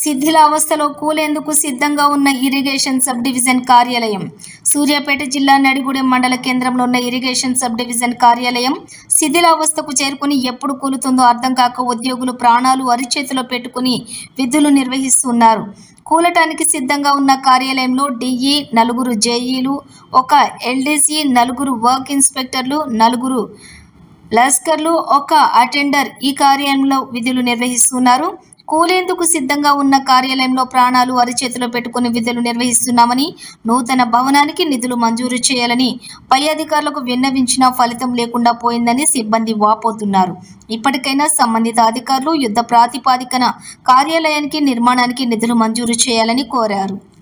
శిథిలావస్థలో కూలేందుకు సిద్ధంగా ఉన్న ఇరిగేషన్ సబ్ డివిజన్ కార్యాలయం సూర్యాపేట జిల్లా నడిగూడెం మండల కేంద్రంలో ఉన్న ఇరిగేషన్ సబ్ డివిజన్ కార్యాలయం శిథిలావస్థకు చేరుకుని ఎప్పుడు కూలుతుందో అర్థం కాక ఉద్యోగులు ప్రాణాలు అరిచేతిలో పెట్టుకుని విధులు నిర్వహిస్తున్నారు కూలటానికి సిద్ధంగా ఉన్న కార్యాలయంలో డిఈ నలుగురు జేఈలు ఒక ఎల్డీసీ నలుగురు వర్క్ ఇన్స్పెక్టర్లు నలుగురు లస్కర్లు ఒక అటెండర్ ఈ కార్యాలయంలో విధులు నిర్వహిస్తున్నారు కూలేందుకు సిద్ధంగా ఉన్న కార్యాలయంలో ప్రాణాలు అరిచేతిలో పెట్టుకుని విధులు నిర్వహిస్తున్నామని నూతన భవనానికి నిధులు మంజూరు చేయాలని పై అధికారులకు విన్నవించినా ఫలితం లేకుండా పోయిందని సిబ్బంది వాపోతున్నారు ఇప్పటికైనా సంబంధిత అధికారులు యుద్ధ ప్రాతిపాదికన కార్యాలయానికి నిర్మాణానికి నిధులు మంజూరు చేయాలని కోరారు